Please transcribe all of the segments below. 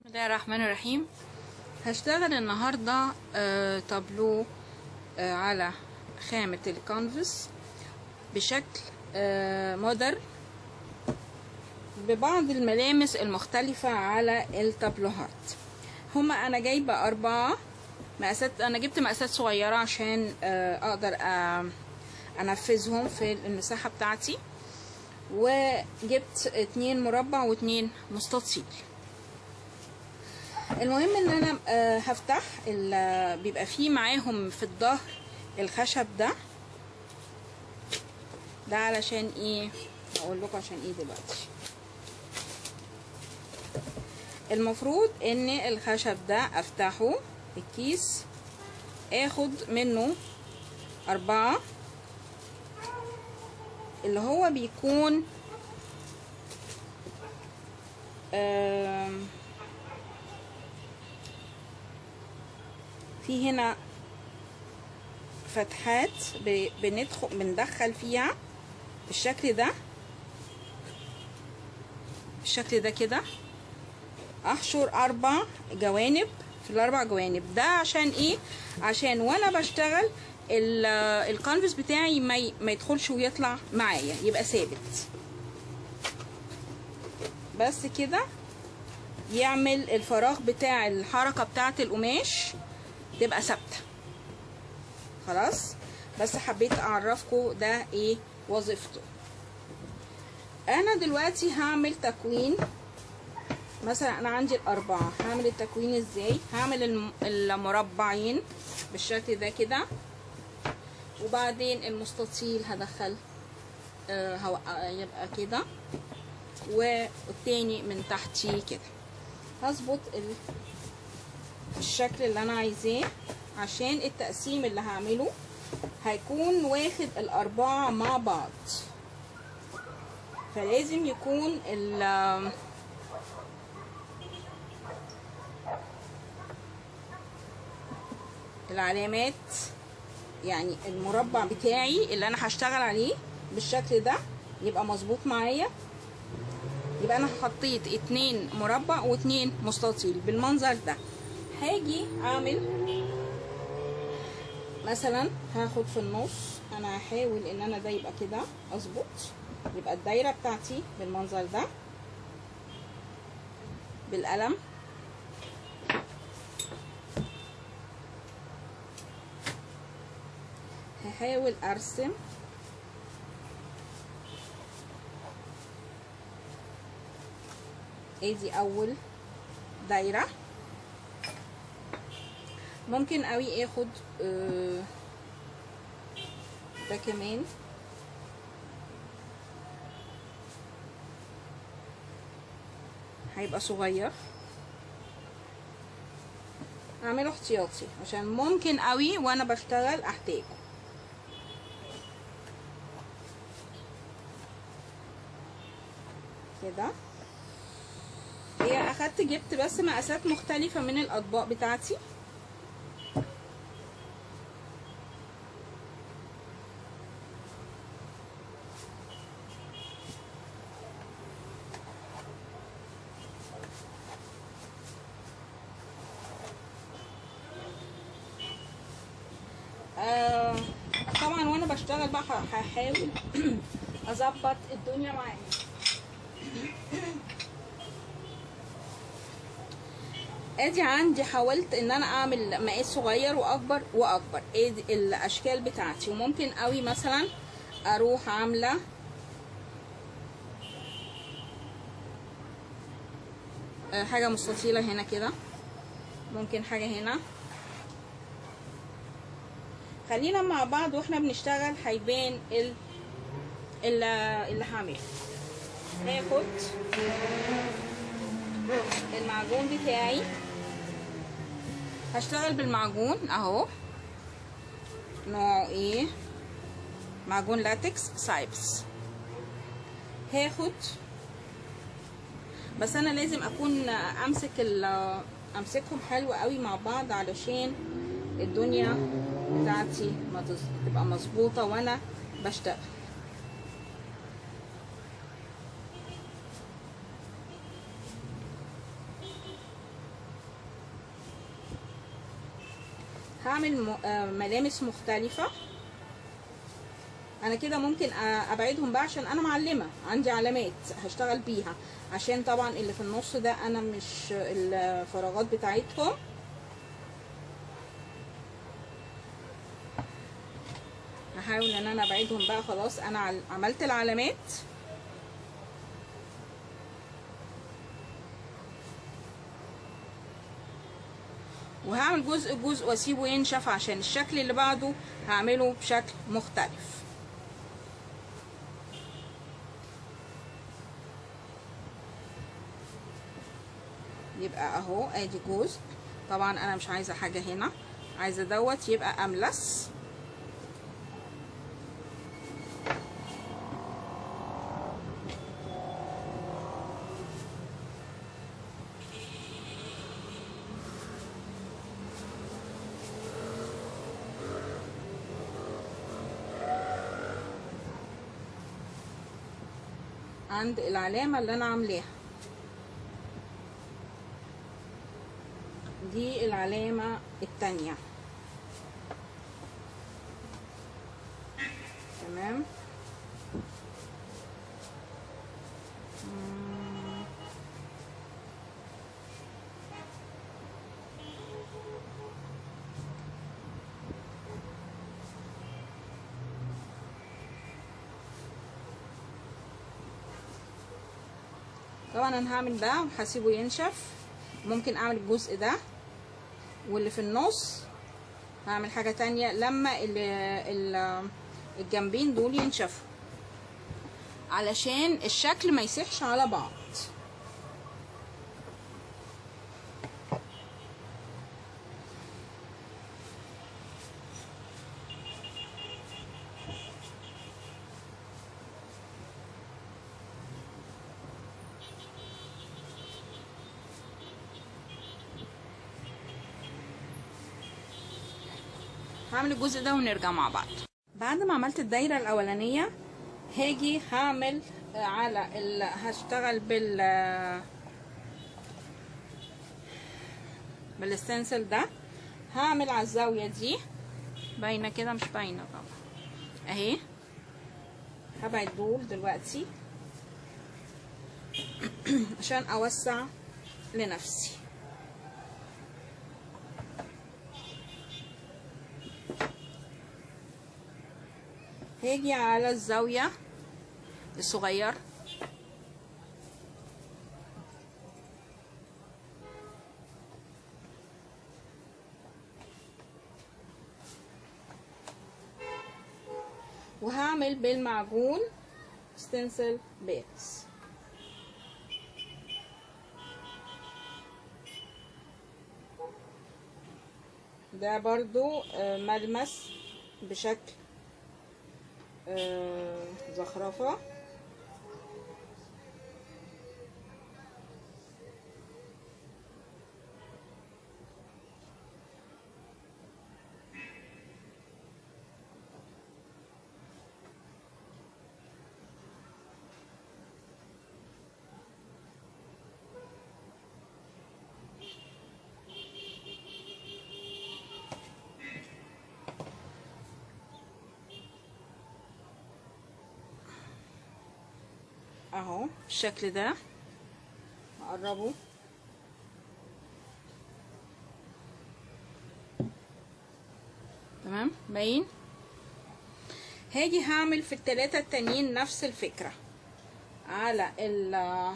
الله الرحمن الرحيم هشتغل النهاردة آه، تابلو آه، على خامة الكانفاس بشكل آه، مودرن ببعض الملامس المختلفة على التابلوهات هما أنا جايبة أربعة مقاسات أنا جبت مقاسات صغيرة عشان آه، أقدر آه، أنفذهم في المساحة بتاعتي وجبت اتنين مربع واتنين مستطيل المهم ان انا آه، هفتح ال- بيبقى فيه معاهم في الظهر الخشب ده ده علشان ايه هقول لكم عشان ايه دلوقتي المفروض ان الخشب ده افتحه الكيس اخد منه اربعة اللي هو بيكون آم في هنا فتحات ب- بندخل بندخل فيها بالشكل ده بالشكل ده كده احشر اربع جوانب في الاربع جوانب ده عشان ايه عشان وانا بشتغل ال- الكانفاس بتاعي ما ي- ما يدخلش ويطلع معايا يبقى ثابت بس كده يعمل الفراغ بتاع الحركه بتاعه القماش تبقى ثابته خلاص بس حبيت اعرفكم ده ايه وظيفته انا دلوقتي هعمل تكوين مثلا انا عندي الاربعه هعمل التكوين ازاي هعمل الم- المربعين بالشكل ده كده وبعدين المستطيل هدخل آه هوقع- يبقى كده والتاني من تحتي كده هظبط ال الشكل اللي انا عايزاه عشان التقسيم اللي هعمله هيكون واخد الاربعة مع بعض فلازم يكون ال العلامات يعني المربع بتاعي اللي انا هشتغل عليه بالشكل ده يبقى مظبوط معايا يبقى انا حطيت اتنين مربع واتنين مستطيل بالمنظر ده هاجي اعمل مثلا هاخد في النص انا هحاول ان انا ده يبقى كده اظبط يبقى الدايره بتاعتي بالمنظر ده بالقلم هحاول ارسم ادي اول دايره ممكن قوي اخد آه، ده كمان هيبقى صغير اعمله احتياطي عشان ممكن قوي وانا بشتغل احتاجه كده هي اخدت جبت بس مقاسات مختلفة من الاطباق بتاعتي آه طبعا وانا بشتغل بقى هحاول اظبط الدنيا معايا ادي عندي حاولت ان انا اعمل مقاس صغير واكبر واكبر ادي الاشكال بتاعتي وممكن قوي مثلا اروح عامله آه، حاجه مستطيله هنا كده ممكن حاجه هنا خلينا مع بعض واحنا بنشتغل هيبان ال ال- اللي هعمله هاخد المعجون بتاعي هشتغل بالمعجون اهو نوعه ايه معجون لاتكس سايبس هاخد بس انا لازم اكون امسك ال- امسكهم حلو قوي مع بعض علشان الدنيا بتاعتي ما تز- تبقى مظبوطه وانا بشتغل هعمل م- آه، ملامس مختلفة انا كده ممكن آه، ابعدهم بقى عشان انا معلمة عندي علامات هشتغل بيها عشان طبعا اللي في النص ده انا مش الفراغات بتاعتهم هحاول ان انا ابعدهم بقى خلاص انا عل- عملت العلامات وهعمل جزء جزء واسيبه ينشف عشان الشكل اللي بعده هعمله بشكل مختلف يبقى اهو ادي جزء طبعا انا مش عايزه حاجه هنا عايزه دوت يبقى املس عند العلامة اللي أنا عاملاها دي العلامة التانية تمام مم. طبعا انا هعمل ده وهسيبه ينشف ممكن اعمل الجزء ده واللي في النص هعمل حاجة تانية لما ال ال الجنبين دول ينشفوا علشان الشكل ما يسيحش على بعض هعمل الجزء ده ونرجع مع بعض بعد ما عملت الدايرة الأولانية هاجي هعمل على ال... هشتغل بال بالستنسل ده هعمل على الزاوية دي باينة كده مش باينة طبعا اهي هبعد دول دلوقتي عشان اوسع لنفسي هاجي على الزاوية الصغير وهعمل بالمعجون ستنسل بيتس ده برضو آه، ملمس بشكل آه، زخرفة اهو بالشكل ده اقربه تمام باين هاجي هعمل في التلاتة التانيين نفس الفكرة على ال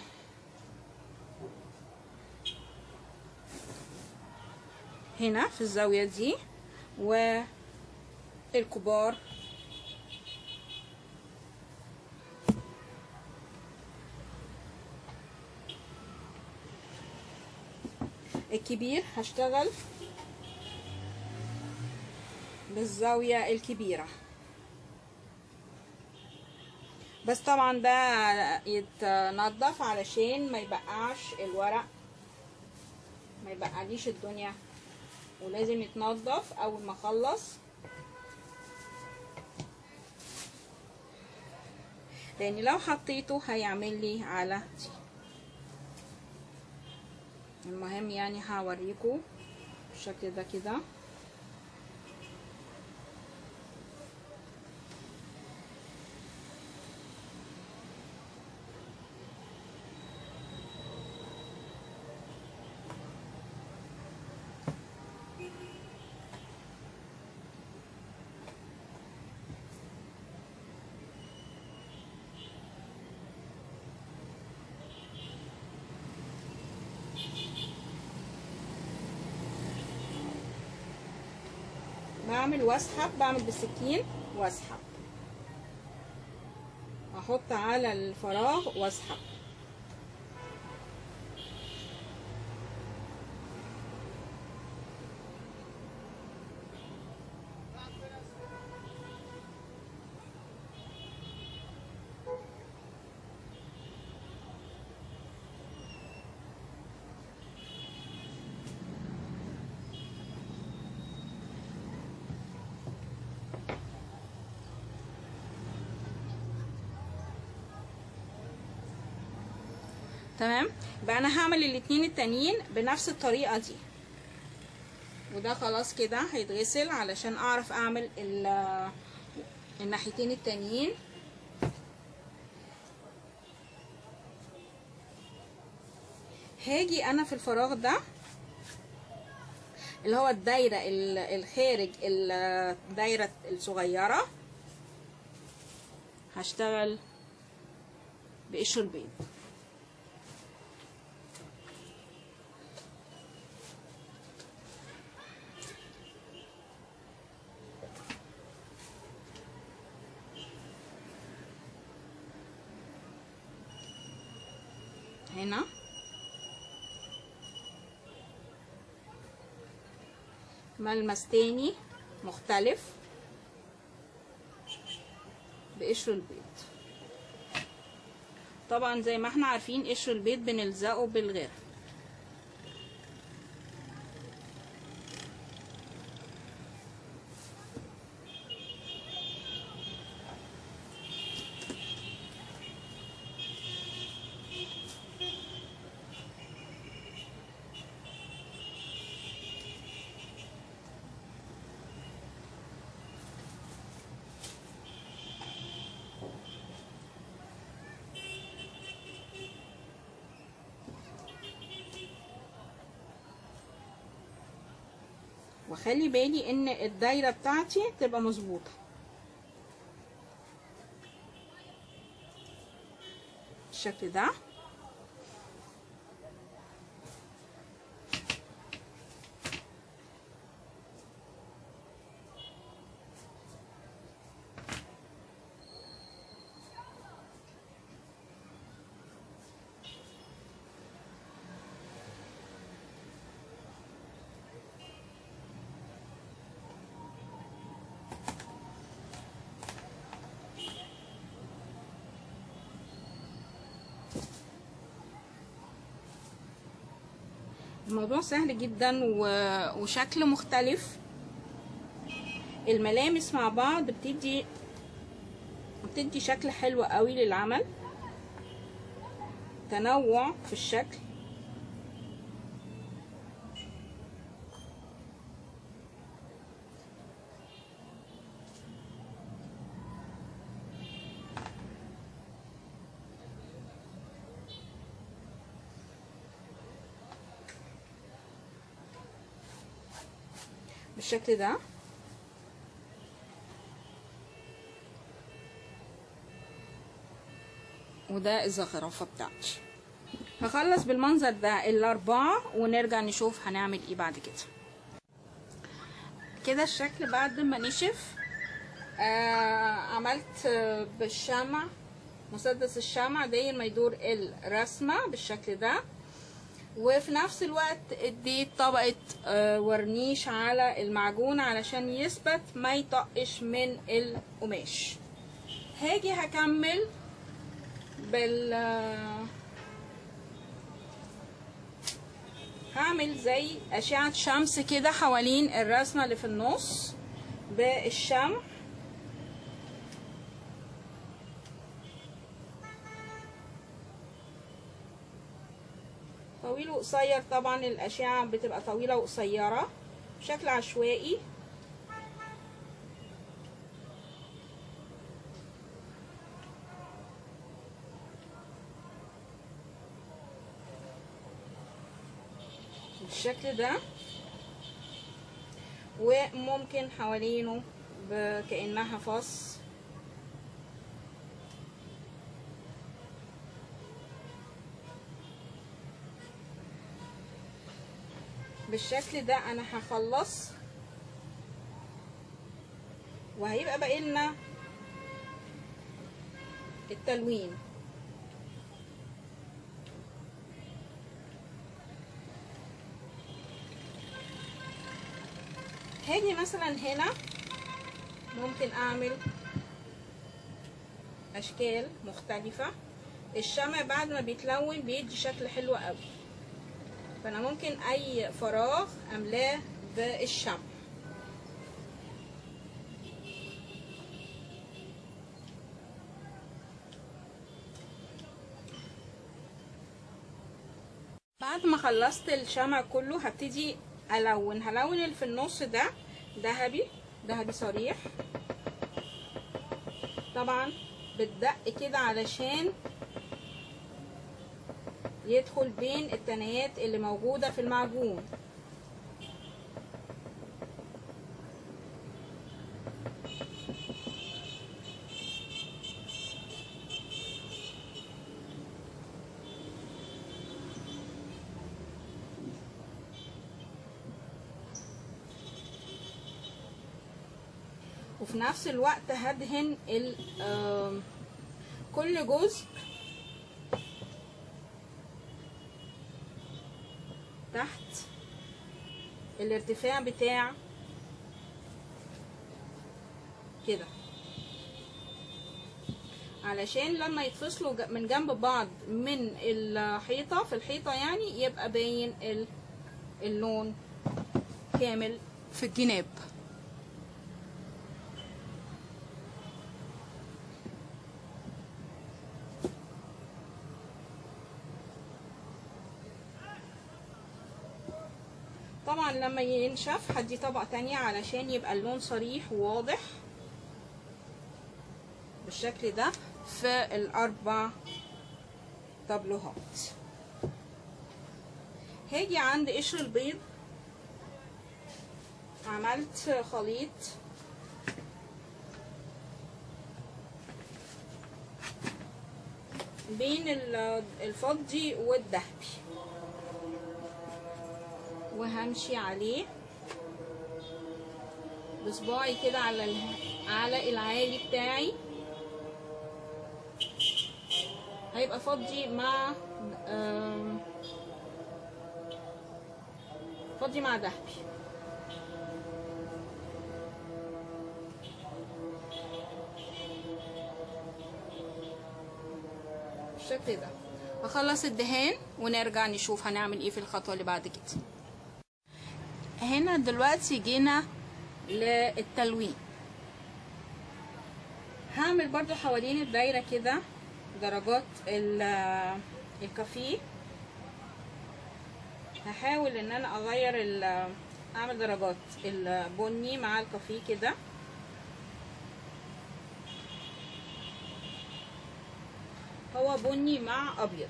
هنا في الزاوية دي والكبار الكبير هشتغل بالزاوية الكبيرة بس طبعا ده يتنضف علشان ما يبقعش الورق ما يبقعليش الدنيا ولازم يتنضف اول ما اخلص لان لو حطيته هيعمل لي على دي المهم يعني هوريكم بالشكل ده كده بعمل واسحب بعمل بالسكين واسحب احط على الفراغ واسحب تمام بقى انا هعمل الاتنين التانيين بنفس الطريقه دي وده خلاص كده هيتغسل علشان اعرف اعمل ال- الناحيتين التانيين هاجي انا في الفراغ ده اللي هو الدايره ال- الخارج الدايره الصغيره هشتغل بقشر البيض هنا ملمس تاني مختلف بقشر البيض طبعا زي ما احنا عارفين قشر البيض بنلزقه بالغير واخلي بالي ان الدايره بتاعتي تبقى مظبوطه بالشكل ده الموضوع سهل جدا و... وشكل مختلف الملامس مع بعض بتدي بتدي شكل حلو قوي للعمل تنوع في الشكل بالشكل ده وده الزخرفة بتاعتي هخلص بالمنظر ده الاربعة ونرجع نشوف هنعمل ايه بعد كده كده الشكل بعد ما نشف آه عملت آه، بالشمع مسدس الشمع داير ما يدور الرسمة بالشكل ده وفي نفس الوقت اديت طبقة آه، ورنيش على المعجون علشان يثبت ما يطقش من القماش هاجي هكمل بال آه، هعمل زي أشعة شمس كده حوالين الرسمة اللي في النص بالشمع طويل وقصير طبعا الأشعة بتبقى طويلة وقصيرة بشكل عشوائي بالشكل ده وممكن حوالينه ب- كأنها فص بالشكل ده انا هخلص وهيبقى باقي لنا التلوين هاجي مثلا هنا ممكن اعمل اشكال مختلفة الشمع بعد ما بيتلون بيدي شكل حلو قوي فانا ممكن اي فراغ املاه بالشمع بعد ما خلصت الشمع كله هبتدي الون هلون اللي في النص ده ذهبي ذهبي صريح طبعا بالدق كده علشان يدخل بين التنايات اللي موجودة في المعجون وفي نفس الوقت هدهن ال آم، كل جزء تحت الارتفاع بتاع كده علشان لما يتفصلوا ج- من جنب بعض من الحيطة في الحيطة يعني يبقى باين ال- اللون كامل في الجناب طبعا لما ينشف هدي طبقة تانية علشان يبقى اللون صريح وواضح بالشكل ده في الأربع طبلوهات هاجي عند قشر البيض عملت خليط بين ال- الفضي والذهبي وهمشي عليه بصباعي كده على ال- على العالي بتاعي هيبقى فضي مع آم، فضي مع ذهبي بالشكل ده هخلص الدهان ونرجع نشوف هنعمل ايه في الخطوة اللي بعد كده هنا دلوقتي جينا للتلوين هعمل برضو حوالين الدايرة كده درجات ال- الكافيه هحاول ان انا اغير ال- اعمل درجات البني مع الكافيه كده هو بني مع ابيض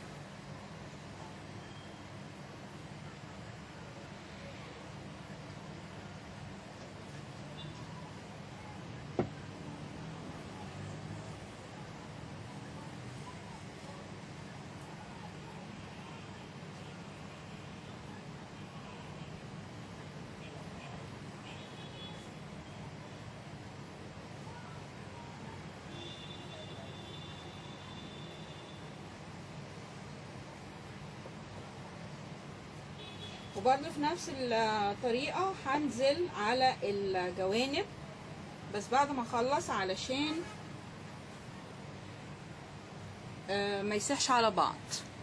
وبرضه في نفس الطريقة هنزل على الجوانب بس بعد ما اخلص علشان آه، ما يسيحش على بعض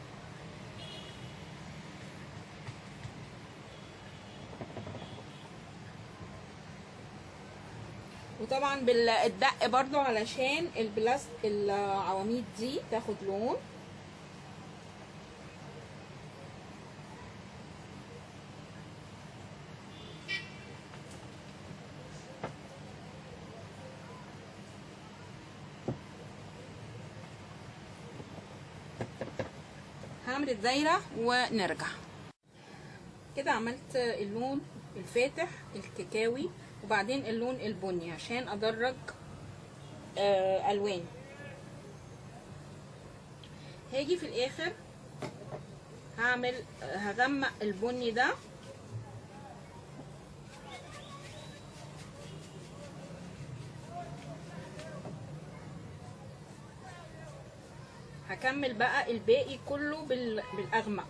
وطبعا بالدق برضو علشان البلاست العواميد دي تاخد لون هعمل الدايرة ونرجع كده عملت اللون الفاتح الكاكاوي وبعدين اللون البني عشان ادرج آه، الوان هاجي في الاخر هعمل هغمق البني ده هكمل بقى الباقي كله بال... بالاغمق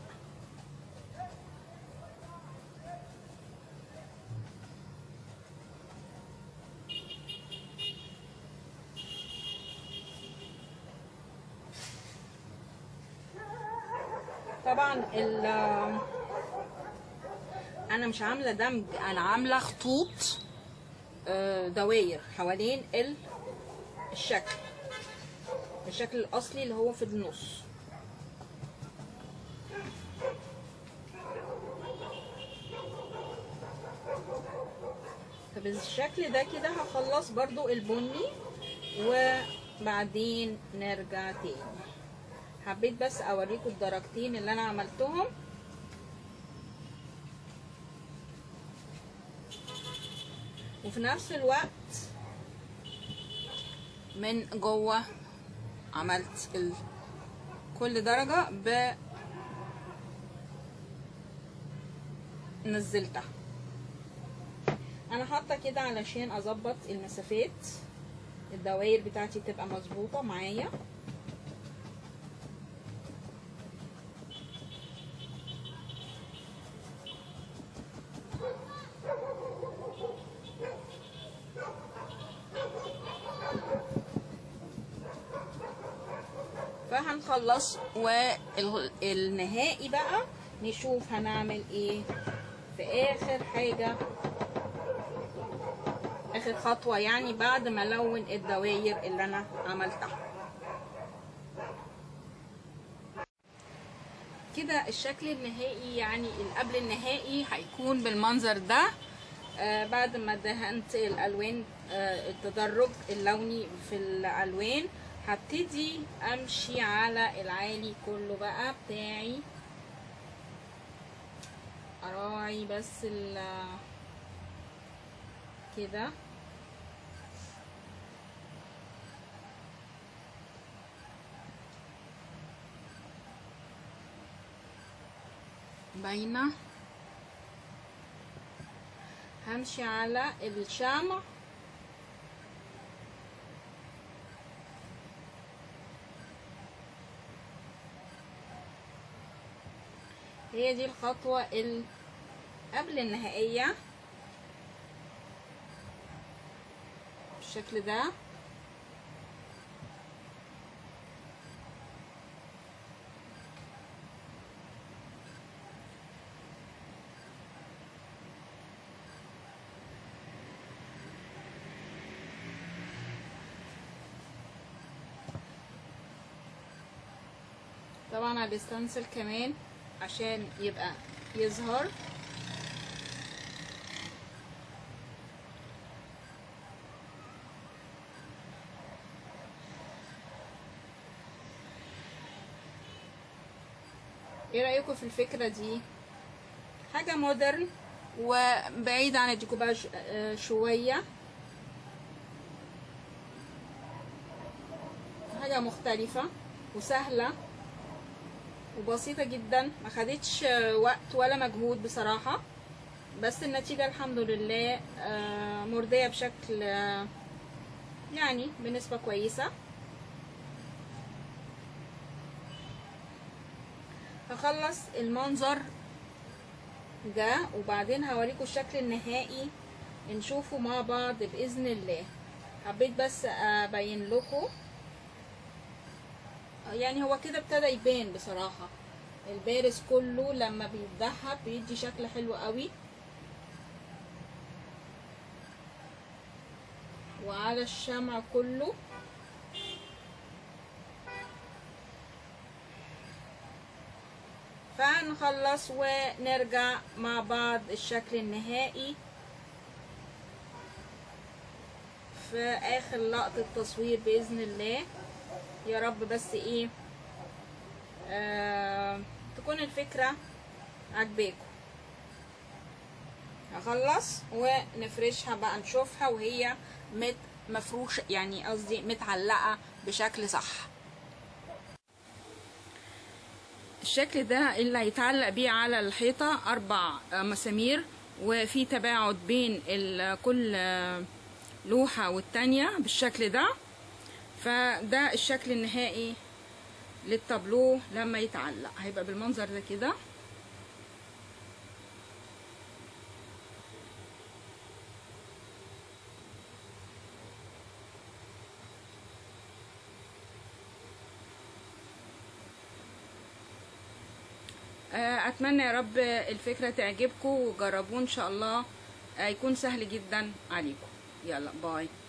طبعا ال انا مش عامله دمج انا عامله خطوط آه، دواير حوالين ال- الشكل الشكل الاصلي اللي هو في النص فبالشكل ده كده هخلص برضو البني وبعدين نرجع تاني حبيت بس اوريكم الدرجتين اللي انا عملتهم وفي نفس الوقت من جوه عملت ال... كل درجة ب نزلتها انا حاطه كده علشان اظبط المسافات الدوائر بتاعتي تبقى مظبوطه معايا فهنخلص والنهائي بقى نشوف هنعمل ايه في اخر حاجة اخر خطوة يعني بعد ما الون الدواير اللي انا عملتها كده الشكل النهائي يعني القبل النهائي هيكون بالمنظر ده آه بعد ما دهنت الالوان آه التدرج اللوني في الالوان هبتدي امشي على العالي كله بقى بتاعي اراعي بس ال كده باينه همشي على الشمع هي دي الخطوة ال قبل النهائية بالشكل ده طبعا انا بستنسل كمان عشان يبقى يظهر ايه رأيكم في الفكرة دي حاجة مودرن وبعيد عن الديكوباج آه، شوية حاجة مختلفة وسهلة وبسيطة جدا ما خدتش وقت ولا مجهود بصراحة بس النتيجة الحمد لله آه، مرضية بشكل آه، يعني بنسبة كويسة هخلص المنظر ده وبعدين هوريكم الشكل النهائي نشوفه مع بعض بإذن الله حبيت بس أبين لكم يعني هو كده ابتدى يبان بصراحة البارز كله لما بيتدهب بيدي شكل حلو قوي وعلى الشمع كله فهنخلص ونرجع مع بعض الشكل النهائي في اخر لقطة تصوير باذن الله يا رب بس ايه آه تكون الفكرة عجباكم هخلص ونفرشها بقى نشوفها وهي مت مفروشة يعني قصدي متعلقة بشكل صح الشكل ده اللي هيتعلق بيه على الحيطة أربع مسامير وفي تباعد بين كل لوحة والتانية بالشكل ده فده الشكل النهائي للتابلو لما يتعلق هيبقى بالمنظر ده كده آه، اتمنى يا رب الفكره تعجبكم وجربوه ان شاء الله هيكون سهل جدا عليكم يلا باي